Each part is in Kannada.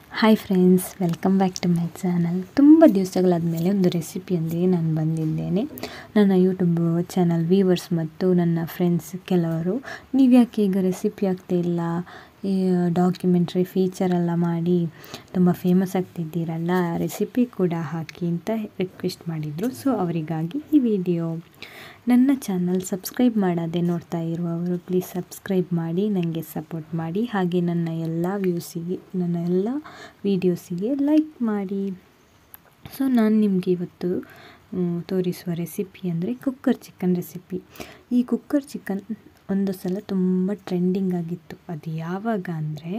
hi friends welcome back to my channel ತುಂಬ ದಿವಸಗಳಾದಮೇಲೆ ಒಂದು ರೆಸಿಪಿಯೊಂದಿಗೆ ನಾನು ಬಂದಿದ್ದೇನೆ ನನ್ನ ಯೂಟ್ಯೂಬ್ ಚಾನಲ್ ವ್ಯೂವರ್ಸ್ ಮತ್ತು ನನ್ನ ಫ್ರೆಂಡ್ಸ್ ಕೆಲವರು ನೀವು ಯಾಕೆ ಈಗ ರೆಸಿಪಿ ಆಗ್ತಾಯಿಲ್ಲ ಈ ಡಾಕ್ಯುಮೆಂಟ್ರಿ ಫೀಚರೆಲ್ಲ ಮಾಡಿ ತುಂಬ ಫೇಮಸ್ ಆಗ್ತಿದ್ದೀರಲ್ಲ ರೆಸಿಪಿ ಕೂಡ ಹಾಕಿ ಅಂತ ರಿಕ್ವೆಸ್ಟ್ ಮಾಡಿದರು ಸೊ ಅವರಿಗಾಗಿ ಈ ವಿಡಿಯೋ ನನ್ನ ಚಾನಲ್ ಸಬ್ಸ್ಕ್ರೈಬ್ ಮಾಡದೆ ನೋಡ್ತಾ ಇರುವವರು ಪ್ಲೀಸ್ ಸಬ್ಸ್ಕ್ರೈಬ್ ಮಾಡಿ ನನಗೆ ಸಪೋರ್ಟ್ ಮಾಡಿ ಹಾಗೆ ನನ್ನ ಎಲ್ಲ ವ್ಯೂಸಿಗೆ ನನ್ನ ಎಲ್ಲ ವೀಡಿಯೋಸಿಗೆ ಲೈಕ್ ಮಾಡಿ ಸೊ ನಾನು ನಿಮಗೆ ಇವತ್ತು ತೋರಿಸುವ ರೆಸಿಪಿ ಅಂದರೆ ಕುಕ್ಕರ್ ಚಿಕನ್ ರೆಸಿಪಿ ಈ ಕುಕ್ಕರ್ ಚಿಕನ್ ಒಂದು ಸಲ ತುಂಬ ಟ್ರೆಂಡಿಂಗ್ ಆಗಿತ್ತು ಅದು ಯಾವಾಗ ಅಂದರೆ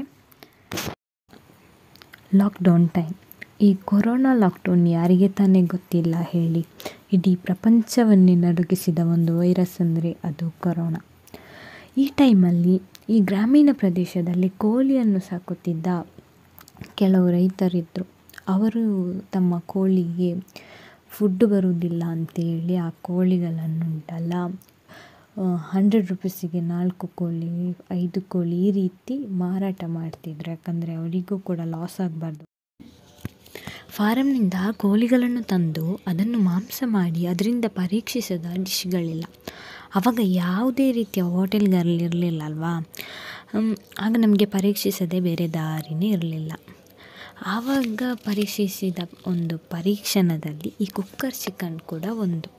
ಲಾಕ್ಡೌನ್ ಟೈಮ್ ಈ ಕೊರೋನಾ ಲಾಕ್ಡೌನ್ ಯಾರಿಗೆ ತಾನೇ ಗೊತ್ತಿಲ್ಲ ಹೇಳಿ ಇಡೀ ಪ್ರಪಂಚವನ್ನೇ ನಡುಗಿಸಿದ ಒಂದು ವೈರಸ್ ಅಂದರೆ ಅದು ಕೊರೋನಾ ಈ ಟೈಮಲ್ಲಿ ಈ ಗ್ರಾಮೀಣ ಪ್ರದೇಶದಲ್ಲಿ ಕೋಳಿಯನ್ನು ಸಾಕುತ್ತಿದ್ದ ಕೆಲವು ರೈತರಿದ್ದರು ಅವರು ತಮ್ಮ ಕೋಳಿಗೆ ಫುಡ್ ಬರುವುದಿಲ್ಲ ಅಂತೇಳಿ ಆ ಕೋಳಿಗಳನ್ನುಂಟಲ್ಲ ಹಂಡ್ರೆಡ್ ರುಪೀಸಿಗೆ ನಾಲ್ಕು ಕೋಳಿ ಐದು ಕೋಳಿ ಈ ರೀತಿ ಮಾರಾಟ ಮಾಡ್ತಿದ್ರು ಯಾಕಂದರೆ ಅವರಿಗೂ ಕೂಡ ಲಾಸ್ ಆಗಬಾರ್ದು ಫಾರಮ್ನಿಂದ ಕೋಳಿಗಳನ್ನು ತಂದು ಅದನ್ನು ಮಾಂಸ ಮಾಡಿ ಅದರಿಂದ ಪರೀಕ್ಷಿಸದ ಡಿಶ್ಗಳಿಲ್ಲ ಆವಾಗ ಯಾವುದೇ ರೀತಿಯ ಹೋಟೆಲ್ಗಳಿರಲಿಲ್ಲ ಅಲ್ವಾ ಆಗ ನಮಗೆ ಪರೀಕ್ಷಿಸದೆ ಬೇರೆ ದಾರಿನೇ ಇರಲಿಲ್ಲ ಆವಾಗ ಪರೀಕ್ಷಿಸಿದ ಒಂದು ಪರೀಕ್ಷಣದಲ್ಲಿ ಈ ಕುಕ್ಕರ್ ಚಿಕನ್ ಕೂಡ ಒಂದು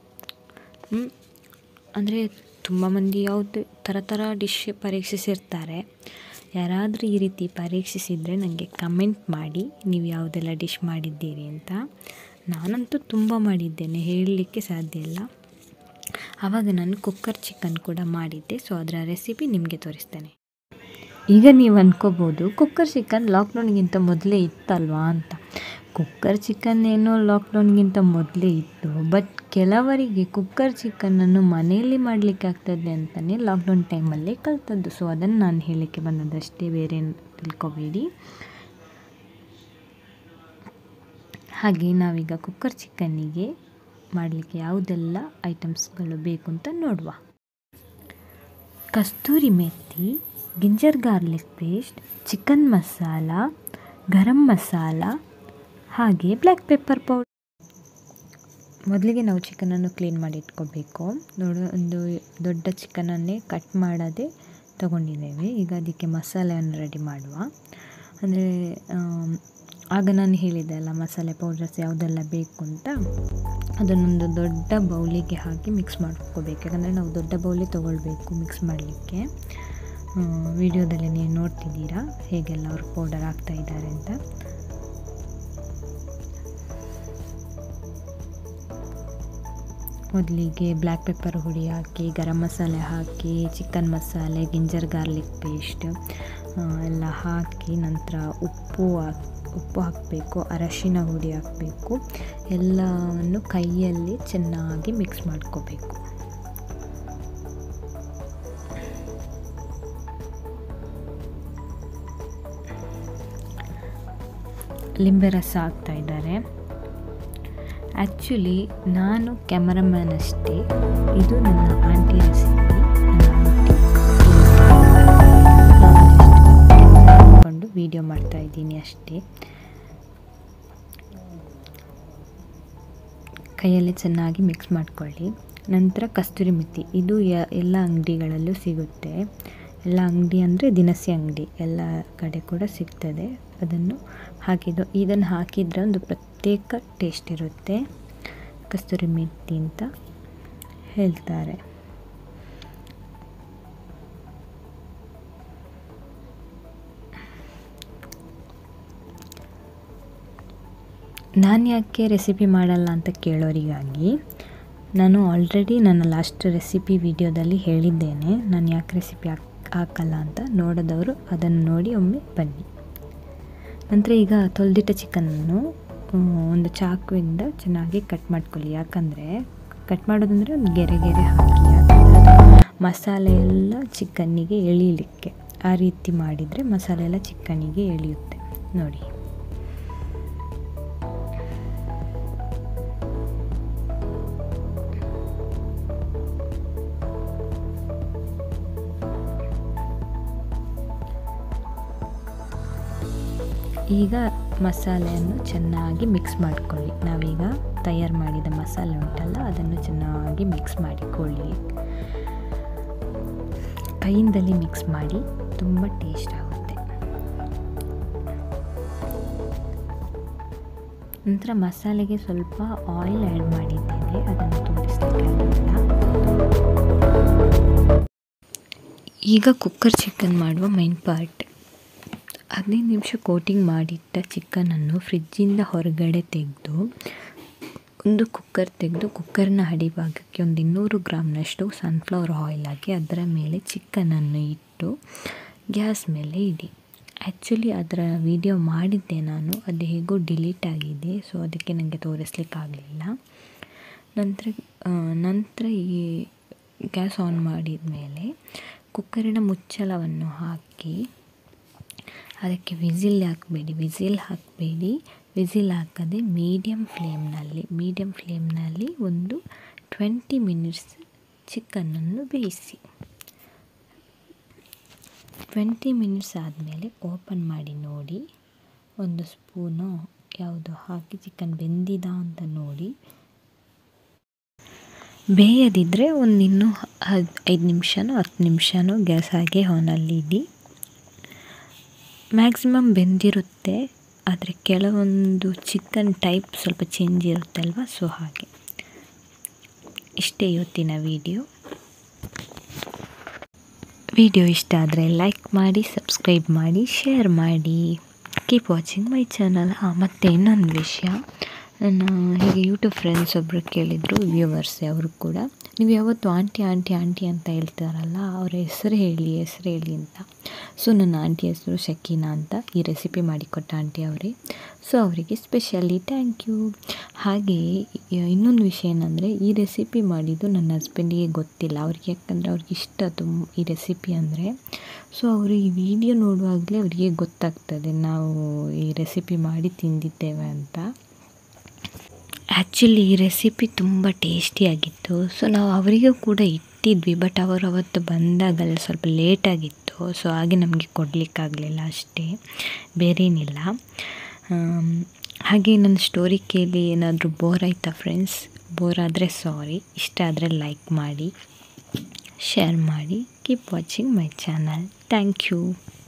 ಅಂದರೆ ತುಂಬ ಮಂದಿ ಯಾವುದು ಥರ ಥರ ಡಿಶ್ ಪರೀಕ್ಷಿಸಿರ್ತಾರೆ ಯಾರಾದರೂ ಈ ರೀತಿ ಪರೀಕ್ಷಿಸಿದರೆ ನನಗೆ ಕಮೆಂಟ್ ಮಾಡಿ ನೀವು ಯಾವುದೆಲ್ಲ ಡಿಶ್ ಮಾಡಿದ್ದೀರಿ ಅಂತ ನಾನಂತೂ ತುಂಬ ಮಾಡಿದ್ದೇನೆ ಹೇಳಲಿಕ್ಕೆ ಸಾಧ್ಯ ಇಲ್ಲ ಆವಾಗ ನಾನು ಕುಕ್ಕರ್ ಚಿಕನ್ ಕೂಡ ಮಾಡಿದ್ದೆ ಸೊ ಅದರ ರೆಸಿಪಿ ನಿಮಗೆ ತೋರಿಸ್ತೇನೆ ಈಗ ನೀವು ಅನ್ಕೋಬೋದು ಕುಕ್ಕರ್ ಚಿಕನ್ ಲಾಕ್ಡೌನ್ಗಿಂತ ಮೊದಲೇ ಇತ್ತಲ್ವಾ ಅಂತ ಕುಕ್ಕರ್ ಚಿಕನ್ ಏನೋ ಲಾಕ್ಡೌನ್ಗಿಂತ ಮೊದಲೇ ಇತ್ತು ಬಟ್ ಕೆಲವರಿಗೆ ಕುಕ್ಕರ್ ಚಿಕನನ್ನು ಮನೆಯಲ್ಲಿ ಮಾಡಲಿಕ್ಕೆ ಆಗ್ತದೆ ಅಂತಲೇ ಲಾಕ್ಡೌನ್ ಟೈಮಲ್ಲೇ ಕಲ್ತದ್ದು ಸೊ ಅದನ್ನು ನಾನು ಹೇಳಲಿಕ್ಕೆ ಬಂದದಷ್ಟೇ ಬೇರೆ ತಿಳ್ಕೊಬೇಡಿ ಹಾಗೆ ನಾವೀಗ ಕುಕ್ಕರ್ ಚಿಕನ್ನಿಗೆ ಮಾಡಲಿಕ್ಕೆ ಯಾವುದೆಲ್ಲ ಐಟಮ್ಸ್ಗಳು ಬೇಕು ಅಂತ ನೋಡುವ kasuri methi ginger garlic paste chicken masala garam masala ಹಾಗೆ ಬ್ಲ್ಯಾಕ್ ಪೆಪ್ಪರ್ ಪೌಡರ್ ಮೊದಲಿಗೆ ನಾವು ಚಿಕನನ್ನು ಕ್ಲೀನ್ ಮಾಡಿ ಇಟ್ಕೋಬೇಕು ನೋಡು ಒಂದು ದೊಡ್ಡ ಚಿಕನನ್ನೇ ಕಟ್ ಮಾಡದೆ ತಗೊಂಡಿದ್ದೇವೆ ಈಗ ಅದಕ್ಕೆ ಮಸಾಲೆಯನ್ನು ರೆಡಿ ಮಾಡುವ ಅಂದರೆ ಆಗ ನಾನು ಹೇಳಿದೆ ಅಲ್ಲ ಮಸಾಲೆ ಪೌಡರ್ಸ್ ಯಾವುದೆಲ್ಲ ಬೇಕು ಅಂತ ಅದನ್ನೊಂದು ದೊಡ್ಡ ಬೌಲಿಗೆ ಹಾಕಿ ಮಿಕ್ಸ್ ಮಾಡ್ಕೋಬೇಕು ಯಾಕಂದರೆ ನಾವು ದೊಡ್ಡ ಬೌಲಿ ತೊಗೊಳ್ಬೇಕು ಮಿಕ್ಸ್ ಮಾಡಲಿಕ್ಕೆ ವಿಡಿಯೋದಲ್ಲಿ ನೀವು ನೋಡ್ತಿದ್ದೀರಾ ಹೇಗೆಲ್ಲ ಅವರು ಪೌಡರ್ ಹಾಕ್ತಾ ಇದ್ದಾರೆ ಅಂತ ಮೊದಲಿಗೆ ಬ್ಲ್ಯಾಕ್ ಪೆಪ್ಪರ್ ಹುಡಿ ಹಾಕಿ ಗರಂ ಮಸಾಲೆ ಹಾಕಿ ಚಿಕನ್ ಮಸಾಲೆ ಗಿಂಜರ್ ಗಾರ್ಲಿಕ್ ಪೇಸ್ಟ್ ಎಲ್ಲ ಹಾಕಿ ನಂತರ ಉಪ್ಪು ಹಾಕಿ ಉಪ್ಪು ಹಾಕಬೇಕು ಅರಶಿನ ಹುಡಿ ಹಾಕಬೇಕು ಎಲ್ಲವನ್ನು ಕೈಯಲ್ಲಿ ಚೆನ್ನಾಗಿ ಮಿಕ್ಸ್ ಮಾಡ್ಕೋಬೇಕು ಲಿಂಬೆ ರಸ ಹಾಕ್ತಾ ಇದ್ದಾರೆ ಆ್ಯಕ್ಚುಲಿ ನಾನು ಕ್ಯಾಮರಾಮ್ಯಾನ್ ಅಷ್ಟೇ ಇದು ನನ್ನ ಆಂಟಿ ರೆಸಿಪಿ ಕೊಂಡು ವಿಡಿಯೋ ಮಾಡ್ತಾ ಇದ್ದೀನಿ ಅಷ್ಟೇ ಕೈಯಲ್ಲಿ ಚೆನ್ನಾಗಿ ಮಿಕ್ಸ್ ಮಾಡ್ಕೊಳ್ಳಿ ನಂತರ ಕಸ್ತೂರಿ ಮೆಥಿ ಇದು ಎಲ್ಲ ಅಂಗಡಿಗಳಲ್ಲೂ ಸಿಗುತ್ತೆ ಎಲ್ಲ ಅಂಗಡಿ ಅಂದರೆ ದಿನಸಿ ಅಂಗಡಿ ಎಲ್ಲ ಕಡೆ ಕೂಡ ಸಿಗ್ತದೆ ಅದನ್ನು ಹಾಕಿದ್ದು ಇದನ್ನು ಹಾಕಿದರೆ ಒಂದು ಪ್ರತ್ಯೇಕ ಟೇಸ್ಟ್ ಇರುತ್ತೆ ಕಸ್ತೂರಿ ಮೆಥಿ ಅಂತ ಹೇಳ್ತಾರೆ ನಾನು ಯಾಕೆ ರೆಸಿಪಿ ಮಾಡಲ್ಲ ಅಂತ ಕೇಳೋರಿಗಾಗಿ ನಾನು ಆಲ್ರೆಡಿ ನನ್ನ ಲಾಸ್ಟ್ ರೆಸಿಪಿ ವಿಡಿಯೋದಲ್ಲಿ ಹೇಳಿದ್ದೇನೆ ನಾನು ಯಾಕೆ ರೆಸಿಪಿ ಹಾಕ್ ಹಾಕಲ್ಲ ಅಂತ ನೋಡಿದವರು ಅದನ್ನು ನೋಡಿ ಒಮ್ಮೆ ಬನ್ನಿ ನಂತರ ಈಗ ತೊಳೆದಿಟ್ಟ ಚಿಕನನ್ನು ಒಂದು ಚಾಕುವಿಂದ ಚೆನ್ನಾಗಿ ಕಟ್ ಮಾಡ್ಕೊಳ್ಳಿ ಯಾಕಂದರೆ ಕಟ್ ಮಾಡೋದಂದರೆ ಒಂದು ಗೆರೆ ಗೆರೆ ಹಾಕಿ ಮಸಾಲೆ ಎಲ್ಲ ಚಿಕನ್ನಿಗೆ ಎಳೀಲಿಕ್ಕೆ ಆ ರೀತಿ ಮಾಡಿದರೆ ಮಸಾಲೆ ಎಲ್ಲ ಚಿಕನ್ನಿಗೆ ಎಳೆಯುತ್ತೆ ನೋಡಿ ಈಗ ಮಸಾಲೆಯನ್ನು ಚೆನ್ನಾಗಿ ಮಿಕ್ಸ್ ಮಾಡಿಕೊಳ್ಳಿ ನಾವೀಗ ತಯಾರು ಮಾಡಿದ ಮಸಾಲೆ ಉಂಟಲ್ಲ ಅದನ್ನು ಚೆನ್ನಾಗಿ ಮಿಕ್ಸ್ ಮಾಡಿಕೊಳ್ಳಿ ಕೈಯಿಂದಲೇ ಮಿಕ್ಸ್ ಮಾಡಿ ತುಂಬ ಟೇಸ್ಟ್ ಆಗುತ್ತೆ ನಂತರ ಮಸಾಲೆಗೆ ಸ್ವಲ್ಪ ಆಯಿಲ್ ಆ್ಯಡ್ ಮಾಡಿದ್ದೇನೆ ಅದನ್ನು ತೋರಿಸ್ಲಿಕ್ಕೆ ಈಗ ಕುಕ್ಕರ್ ಚಿಕನ್ ಮಾಡುವ ಮೈನ್ ಪಾರ್ಟ್ ಹದಿನೈದು ನಿಮಿಷ ಕೋಟಿಂಗ್ ಮಾಡಿಟ್ಟ ಚಿಕನನ್ನು ಫ್ರಿಜ್ಜಿಂದ ಹೊರಗಡೆ ತೆಗೆದು ಒಂದು ಕುಕ್ಕರ್ ತೆಗೆದು ಕುಕ್ಕರ್ನ ಅಡಿಭಾಗಕ್ಕೆ ಒಂದು ಇನ್ನೂರು ಗ್ರಾಮ್ನಷ್ಟು ಸನ್ಫ್ಲವರ್ ಆಯಿಲ್ ಹಾಕಿ ಅದರ ಮೇಲೆ ಚಿಕನನ್ನು ಇಟ್ಟು ಗ್ಯಾಸ್ ಮೇಲೆ ಇಡಿ ಆ್ಯಕ್ಚುಲಿ ಅದರ ವಿಡಿಯೋ ಮಾಡಿದ್ದೆ ನಾನು ಅದು ಹೇಗೋ ಡಿಲೀಟ್ ಆಗಿದೆ ಸೊ ಅದಕ್ಕೆ ನನಗೆ ತೋರಿಸ್ಲಿಕ್ಕಾಗಲಿಲ್ಲ ನಂತರ ನಂತರ ಈ ಗ್ಯಾಸ್ ಆನ್ ಮಾಡಿದ ಮೇಲೆ ಕುಕ್ಕರಿನ ಮುಚ್ಚಳವನ್ನು ಹಾಕಿ ಅದಕ್ಕೆ ವಿಸಿಲ್ ಹಾಕಬೇಡಿ ವಿಸಿಲ್ ಹಾಕಬೇಡಿ ವಿಸಿಲ್ ಹಾಕದೆ ಮೀಡಿಯಮ್ ಫ್ಲೇಮ್ನಲ್ಲಿ ಮೀಡಿಯಮ್ ಫ್ಲೇಮ್ನಲ್ಲಿ ಒಂದು ಟ್ವೆಂಟಿ ಮಿನಿಟ್ಸ್ ಚಿಕನನ್ನು ಬೇಯಿಸಿ ಟ್ವೆಂಟಿ ಮಿನಿಟ್ಸ್ ಆದಮೇಲೆ ಓಪನ್ ಮಾಡಿ ನೋಡಿ ಒಂದು ಸ್ಪೂನು ಯಾವುದು ಹಾಕಿ ಚಿಕನ್ ಬೆಂದಿದ ಅಂತ ನೋಡಿ ಬೇಯದಿದ್ದರೆ ಒಂದು ಇನ್ನೂ ಹದ್ ಐದು ನಿಮಿಷನೋ ಹತ್ತು ನಿಮಿಷನೋ ಗ್ಯಾಸ್ ಹಾಗೆ ಆನಲ್ಲಿ ಇಡಿ ಮ್ಯಾಕ್ಸಿಮಮ್ ಬೆಂದಿರುತ್ತೆ ಆದರೆ ಕೆಲವೊಂದು ಚಿಕನ್ ಟೈಪ್ ಸ್ವಲ್ಪ ಚೇಂಜ್ ಇರುತ್ತಲ್ವ ಸೊ ಹಾಗೆ ಇಷ್ಟೇ ಇವತ್ತಿನ ವಿಡಿಯೋ ವಿಡಿಯೋ ಇಷ್ಟ ಆದರೆ ಲೈಕ್ ಮಾಡಿ ಸಬ್ಸ್ಕ್ರೈಬ್ ಮಾಡಿ ಶೇರ್ ಮಾಡಿ ಕೀಪ್ ವಾಚಿಂಗ್ ಮೈ ಚಾನಲ್ ಹಾಂ ಮತ್ತು ಇನ್ನೊಂದು ವಿಷಯ ನನ್ನ ಹೀಗೆ ಯೂಟ್ಯೂಬ್ ಫ್ರೆಂಡ್ಸ್ ಒಬ್ಬರು ಕೇಳಿದರು ವ್ಯೂವರ್ಸೇ ಅವರು ಕೂಡ ನೀವು ಯಾವತ್ತು ಆಂಟಿ ಆಂಟಿ ಆಂಟಿ ಅಂತ ಹೇಳ್ತಾರಲ್ಲ ಅವರ ಹೆಸರು ಹೇಳಿ ಹೆಸರು ಹೇಳಿ ಅಂತ ಸೊ ನನ್ನ ಆಂಟಿ ಹೆಸರು ಶಕೀನಾ ಅಂತ ಈ ರೆಸಿಪಿ ಮಾಡಿಕೊಟ್ಟ ಆಂಟಿ ಅವರೇ ಸೊ ಅವರಿಗೆ ಸ್ಪೆಷಲಿ ಥ್ಯಾಂಕ್ ಯು ಹಾಗೆ ಇನ್ನೊಂದು ವಿಷಯ ಏನಂದರೆ ಈ ರೆಸಿಪಿ ಮಾಡಿದ್ದು ನನ್ನ ಹಸ್ಬೆಂಡಿಗೆ ಗೊತ್ತಿಲ್ಲ ಅವ್ರಿಗೆ ಯಾಕಂದರೆ ಅವ್ರಿಗೆ ಇಷ್ಟ ತುಂಬ ಈ ರೆಸಿಪಿ ಅಂದರೆ ಸೊ ಅವರು ಈ ವಿಡಿಯೋ ನೋಡುವಾಗಲೇ ಅವರಿಗೆ ಗೊತ್ತಾಗ್ತದೆ ನಾವು ಈ ರೆಸಿಪಿ ಮಾಡಿ ತಿಂದಿದ್ದೇವೆ ಅಂತ ಆ್ಯಕ್ಚುಲಿ ಈ ರೆಸಿಪಿ ತುಂಬ ಟೇಸ್ಟಿಯಾಗಿತ್ತು ಸೊ ನಾವು ಅವರಿಗೂ ಕೂಡ ಇಟ್ಟಿದ್ವಿ ಬಟ್ ಅವರು ಅವತ್ತು ಬಂದಾಗಲ್ಲ ಸ್ವಲ್ಪ ಲೇಟಾಗಿತ್ತು ಸೊ ಹಾಗೆ ನಮಗೆ ಕೊಡಲಿಕ್ಕಾಗಲಿಲ್ಲ ಅಷ್ಟೇ ಬೇರೇನಿಲ್ಲ ಹಾಗೆ ನನ್ನ ಸ್ಟೋರಿ ಕೇಳಿ ಏನಾದರೂ ಬೋರ್ ಆಯಿತಾ ಫ್ರೆಂಡ್ಸ್ ಬೋರ್ ಆದರೆ ಸಾರಿ ಇಷ್ಟ ಆದರೆ ಲೈಕ್ ಮಾಡಿ ಶೇರ್ ಮಾಡಿ keep watching my channel thank you